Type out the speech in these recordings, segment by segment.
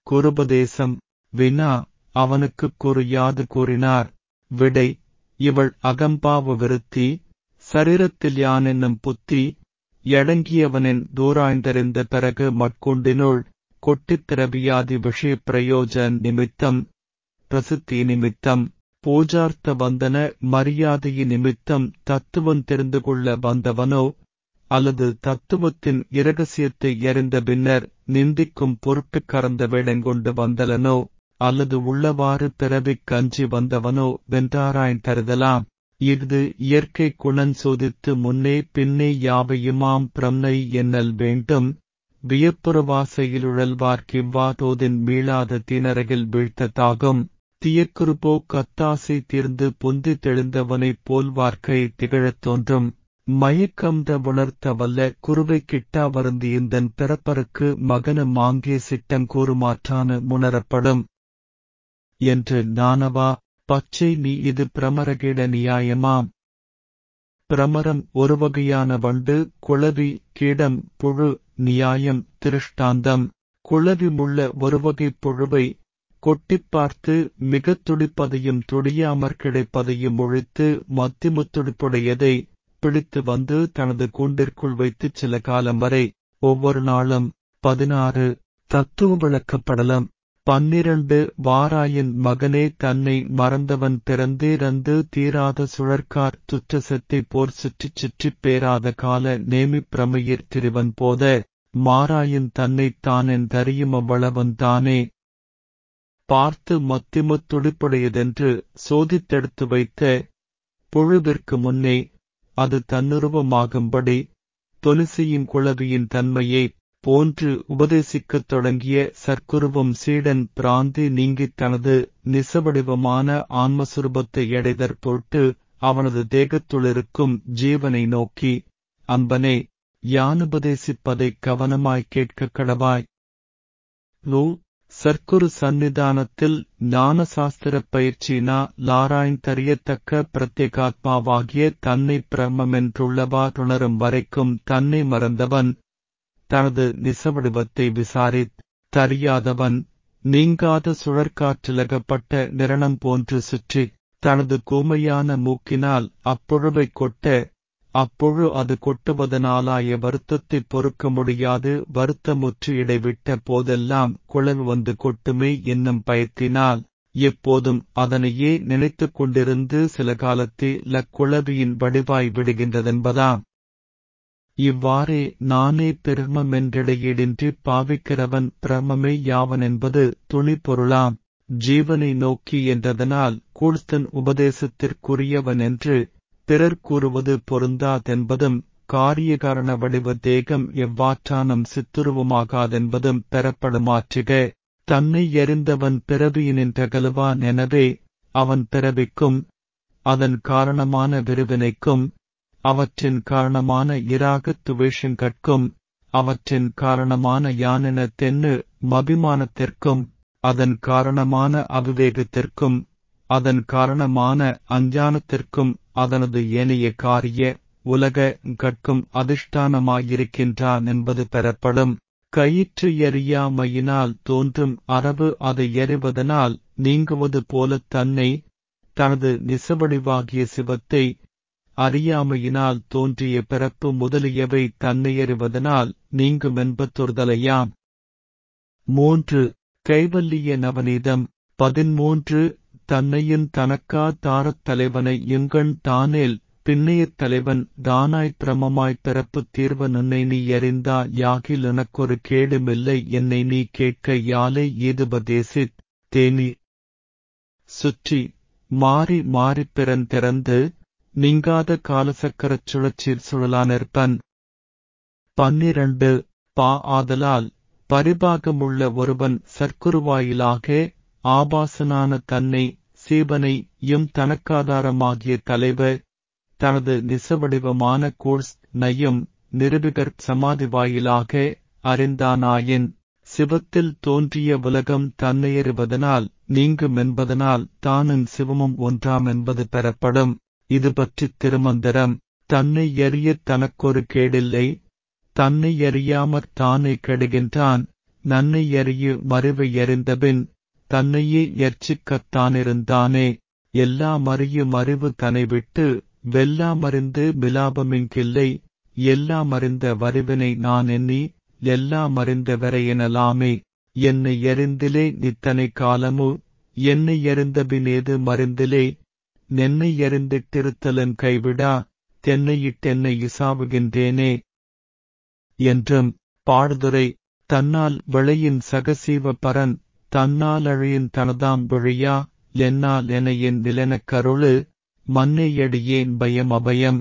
குருபதேசம் வினா அவனுக்குக் குரு யாது கூறினார் விடை இவள் அகம்பாவ விருத்தி சரீரத்தில் யான் என்னும் புத்தி யடங்கியவனின் தூராய்ந்தறிந்த பிறகு மட்குண்டினுள் கொட்டித் திரவியாதி விஷய பிரயோஜ நிமித்தம் பிரசித்தி நிமித்தம் பூஜார்த்த வந்தன மரியாதைய நிமித்தம் தத்துவம் தெரிந்து கொள்ள வந்தவனோ அல்லது தத்துவத்தின் இரகசியத்தை எறிந்த பின்னர் நிந்திக்கும் பொருட்டு கறந்த வேடங்கொண்டு வந்தலனோ அல்லது உள்ளவாறு பிறவிக் கஞ்சி வந்தவனோ வென்றாராய்ன் கருதலாம் இஃது இயற்கை குணன் சோதித்து முன்னே பின்னே யாவையுமாம் பிரம்னை என்னல் வேண்டும் வியப்புறவாசையிலுழல்வார்க்கிவ்வா தோதின் மீளாத தீனரகில் வீழ்த்ததாகும் தியக்குறுபோ கத்தாசை தீர்ந்து பொந்தி தெளிந்தவனைப் போல் வார்க்கை திகழத் தோன்றும் மயக்கம்த உணர்த்த வல்ல குருவை கிட்டா வருந்தியந்தன் பிறப்பருக்கு மகன மாங்கே சிட்டங்கூறுமாற்றான முணரப்படும் என்று நானவா பச்சை நீ இது பிரமரகிட நியாயமாம் பிரமரம் ஒரு வகையான வண்டு குளவி கீடம் புழு நியாயம் திருஷ்டாந்தம் குளவி முள்ள ஒருவகை புழுவை கொட்டிப் பார்த்து மிகத் துடிப்பதையும் துடியாமற் கிடைப்பதையும் ஒழித்து மத்திமுத்துடிப்புடையதை பிடித்து வந்து தனது கூண்டிற்குள் வைத்துச் சில காலம் வரை ஒவ்வொரு நாளும் பதினாறு தத்துவ விளக்கப்படலம் பன்னிரண்டு வாராயின் மகனே தன்னை மறந்தவன் பிறந்தேரந்து தீராத சுழற்கார் துற்றசத்தை போர் சுற்றிச் சுற்றிப் பேராத கால நேமிப் பிரமையிற் திரிவன் போத மாராயின் தன்னைத் தானென் தறியும் அவ்வளவன் தானே பார்த்து மத்திமுத் துடிப்புடையதென்று சோதித்தெடுத்து வைத்த புழுவிற்கு முன்னே அது தன்னுருவமாகும்படி தொலிசியின் குளவியின் தன்மையை போன்று உபதேசிக்கத் தொடங்கிய சற்குருவும் சீடன் பிராந்தி நீங்கித் தனது நிசவடிவமான ஆன்மசுரூபத்தை எடைதற் பொருட்டு அவனது தேகத்துளிருக்கும் ஜீவனை நோக்கி அன்பனே யானுபதேசிப்பதைக் கவனமாய்க் கேட்கக் கடவாய் நூ சர்க்குரு சந்நிதானத்தில் ஞானசாஸ்திரப் பயிற்சியினா லாராய்ந் தறியத்தக்க பிரத்யேகாத்மாவாகிய தன்னை பிரம்மென்றுள்ளவா துணரும் வரைக்கும் தன்னை மறந்தவன் தனது நிசவடிவத்தை விசாரித் தறியாதவன் நீங்காத சுழற்காற்றிலகப்பட்ட நிரணம் போன்று சுற்றி தனது கூமையான மூக்கினால் அப்புழுவைக் கொட்ட அப்புழு அது கொட்டுவதனாலாய வருத்தத்தைப் பொறுக்க முடியாது வருத்தமுற்று இடைவிட்ட போதெல்லாம் குழல் வந்து கொட்டுமே என்னும் பயத்தினால் எப்போதும் அதனையே நினைத்துக் கொண்டிருந்து சில காலத்தில் அக்குழவியின் வடிவாய் விடுகின்றதென்பதாம் இவ்வாறே நானே பிரம்மென்றிடையீடின்றி பாவிக்கிறவன் பிரம்மே யாவன் என்பது துணிப்பொருளாம் ஜீவனை நோக்கி என்றதனால் கூழ்த்தன் உபதேசத்திற்குரியவன் என்று பிறர் கூறுவது பொருந்தாதென்பதும் காரியகாரண வடிவ தேகம் எவ்வாற்றானும் சித்துருவமாகாதென்பதும் பெறப்படுமாற்றுக தன்னை எறிந்தவன் பிறவியினின்றகலுவான் எனவே அவன் பிறவிக்கும் அதன் காரணமான விருவினைக்கும் அவற்றின் காரணமான இராகத் துவேஷங்கட்கும் அவற்றின் காரணமான யானென தென்னு மபிமானத்திற்கும் அதன் காரணமான அவிவேகத்திற்கும் அதன் காரணமான அஞ்ஞானத்திற்கும் அதனது ஏனைய காரிய உலக கட்கும் அதிஷ்டானமாயிருக்கின்றான் என்பது பெறப்படும் கயிற்று எறியாமையினால் தோன்றும் அரபு அதை எறிவதனால் நீங்குவது போலத் தன்னை தனது நிசவடிவாகிய சிவத்தை அறியாமையினால் தோன்றிய பிறப்பு முதலியவை தன்னையறிவதனால் நீங்குமென்பதொருதலையாம் மூன்று கைவல்லிய நவநீதம் பதிமூன்று தன்னையின் தனக்கா தாரத் தலைவனை எங்கண் தானேல் பின்னையத் தலைவன் தானாய்ப் பிரமமாய்ப் பிறப்புத் தீர்வ நன்னை நீ எறிந்தா யாகில் எனக்கொரு கேடுமில்லை என்னை நீ கேட்க யாலே ஏதுபதேசித் தேனி சுற்றி மாறி மாறிப் பிறன் திறந்து நீங்காத காலசக்கரச் சுழற்சியில் சுழலானிற்பன் பன்னிரண்டு பா ஆதலால் பரிபாகமுள்ள ஒருவன் சர்க்குருவாயிலாக ஆபாசனான தன்னை சீவனை எம் தனக்காதாரமாகிய தலைவர் தனது நிசவடிவமான கோர்ஸ் நையும் நிருபிகர் சமாதி வாயிலாக அறிந்தானாயின் சிவத்தில் தோன்றிய உலகம் தன்னையறிவதனால் நீங்குமென்பதனால் தானும் சிவமும் ஒன்றாம் என்பது பெறப்படும் இது பற்றித் திருமந்திரம் தன்னை எறியத் தனக்கொரு கேடில்லை தன்னை எறியாமற் தானே கெடுகின்றான் நன்னை எறியு மறுவை எறிந்தபின் தன்னையே எர்ச்சிக்கத்தானிருந்தானே எல்லா மறியு மறிவு தனை விட்டு வெல்லாமறிந்து மிலாபமிங்கில்லை எல்லாமறிந்த வரிவினை நான் எண்ணி எல்லாமறிந்த வரையெனலாமே என்னை எறிந்திலே நித்தனை காலமு என்னை எறிந்தபினேது மறிந்திலே நென்னை எறிந்திட்டிருத்தலன் கைவிடா தென்னையிட்டென்னை இசாவுகின்றேனே என்றும் பாடுதுரை தன்னால் விளையின் சகசீவ பரன் தன்னால் அழியின் தனதாம் விழியா என்னால் என என் நிலனக் கருளு மன்னையடியேன் பயம் அபயம்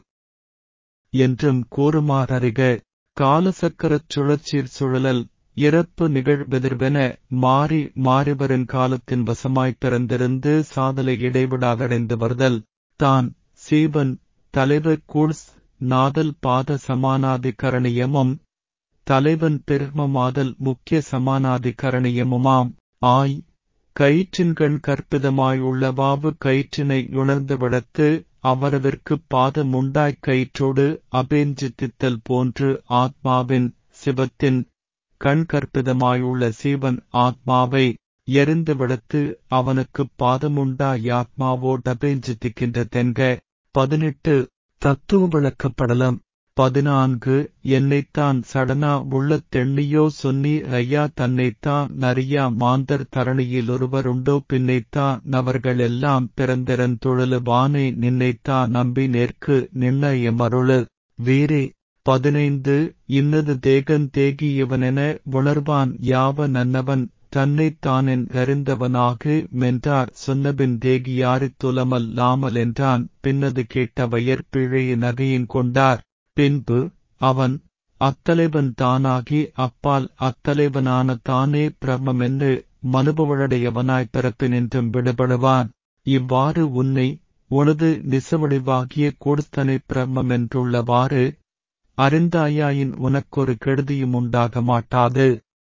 என்றும் கூறுமாறறிக காலசக்கரச் சுழற்சீர் சுழலல் இறப்பு நிகழ்வெதிர்வென மாறி மாறிவரும் காலத்தின் வசமாய்ப் பிறந்திருந்து சாதலை இடைவிடாதடைந்து வருதல் தான் சீவன் தலைவர் கூழ்ஸ் நாதல் பாத சமானாதிகரணியமும் தலைவன் பெருமமாதல் முக்கிய சமானாதிகரணியமுமாம் ஆய் கயிற்றின்கண் கற்பிதமாயுள்ளவாவு கயிற்றினை உணர்ந்து விடத்து அவரவிற்குப் பாதமுண்டாய்க் கயிற்றோடு அபேஞ்சித்தித்தல் போன்று ஆத்மாவின் சிவத்தின் கண் கற்பிதமாயுள்ள சீவன் ஆத்மாவை எரிந்து விடத்து அவனுக்குப் பாதமுண்டாய் ஆத்மாவோடபேஞ்சித்திக்கின்ற தென்க பதினெட்டு தத்துவ விளக்கப்படலம் பதினான்கு என்னைத்தான் சடனா உள்ள தெள்ளியோ சொன்னி ஐயா தன்னைத்தான் நரியா மாந்தர் தரணியில் ஒருவருண்டோ பின்னைத்தா நவர்கள் எல்லாம் பிறந்திறன் தொழலு வானை நின்னைத்தா நம்பி நேர்க்கு நிர்ணய மருளு வீரே பதினைந்து இன்னது தேகன் தேகி இவனென உணர்வான் யாவ நன்னவன் தன்னைத்தானென் அறிந்தவனாகு மென்றார் சொன்னபின் தேகியாரித் துலமல் லாமல் என்றான் பின்னது கேட்ட வயற்பிழைய நகையின் கொண்டார் பின்பு அவன் அத்தலைவன் தானாகி அப்பால் அத்தலைவனான தானே பிரம்மென்று மனுபவழடையவனாய் பிறப்பினின்றும் விடுபடுவான் இவ்வாறு உன்னை உனது நிசவடிவாகிய கொடுத்தனை பிரம்மென்றுள்ளவாறு அறிந்தாயாயின் உனக்கொரு கெடுதியும் உண்டாக மாட்டாது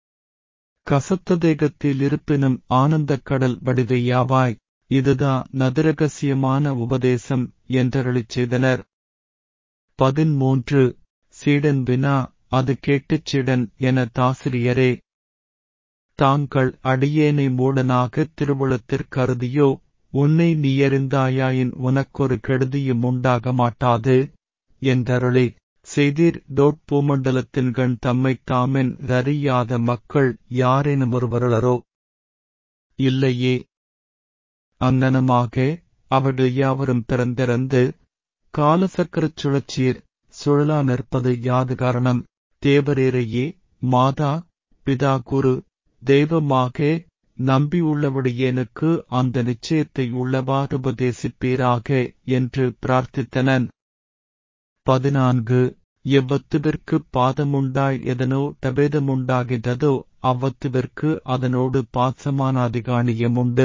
கசத்த தேகத்தில் இருப்பினும் ஆனந்தக் கடல் வடிவையாவாய் இதுதான் நதிரகசியமான உபதேசம் என்றருளிச் செய்தனர் பதிமூன்று சீடன் வினா அது கேட்டுச் சீடன் என தாசிரியரே தாங்கள் அடியேனை மூடனாக திருவுளத்திற்கருதியோ உன்னை நீயறிந்தாயாயின் உனக்கொரு கெடுதியும் உண்டாக மாட்டாது என்றருளி செய்தீர் டோட் பூமண்டலத்தின்கண் தம்மைத் தாமென் அறியாத மக்கள் யாரேனும் ஒருவருளரோ இல்லையே அங்ஙனமாக அவர்கள் யாவரும் பிறந்திறந்து காலசக்கரச் சுழற்சீர் சுழலா நிற்பது யாது காரணம் தேவரேரையே மாதா பிதா குரு தெய்வமாக நம்பியுள்ளவடியேனுக்கு அந்த நிச்சயத்தை உள்ளவாறு உபதேசிப்பீராக என்று பிரார்த்தித்தனன் பதினான்கு எவ்வத்துவிற்கு பாதமுண்டாய் எதனோ தபேதமுண்டாகின்றதோ அவ்வத்துவிற்கு அதனோடு பாசமானாதிகாணியமுண்டு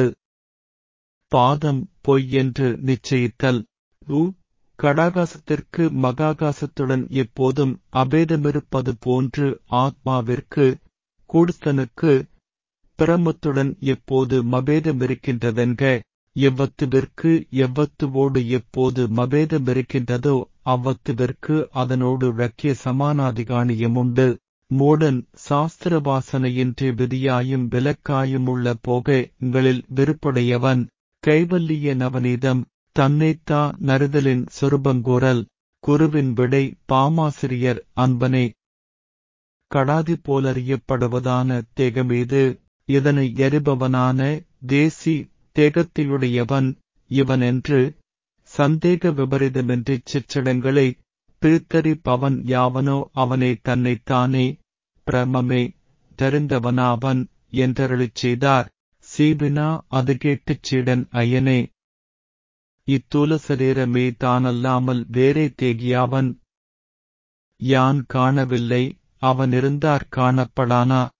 பாதம் பொய் என்று நிச்சயித்தல் உ கடாகாசத்திற்கு மகாகாசத்துடன் எப்போதும் அபேதமிருப்பது போன்று ஆத்மாவிற்கு கூடுத்தனுக்கு பிரமத்துடன் எப்போது மபேதமிருக்கின்றதென்க எவ்வத்துவிற்கு எவ்வத்துவோடு எப்போது மபேதமிருக்கின்றதோ அவ்வத்துவிற்கு அதனோடு ரக்கிய சமானாதிகாணியமுண்டு மூடன் சாஸ்திர வாசனையின்றி விதியாயும் விலக்காயுமுள்ள போகங்களில் விருப்புடையவன் கைவல்லிய நவநீதம் தன்னைத்தா நறுதலின் சொருபங்கூறல் குருவின் விடை பாமாசிரியர் அன்பனே கடாதி போலறியப்படுவதான தேகமீது இதனை எரிபவனான தேசி தேகத்தையுடையவன் இவன் என்று சந்தேக விபரீதமின்றிச் சிற்றடங்களை பிரித்தறிப்பவன் யாவனோ அவனே தன்னைத்தானே பிரமமே தெரிந்தவனாவன் என்றருளிச் செய்தார் சீபினா அது கேட்டுச் சீடன் ஐயனே இத்தூல சரீரமே தானல்லாமல் வேறே தேகியாவன் யான் காணவில்லை அவனிருந்தார் காணப்படானா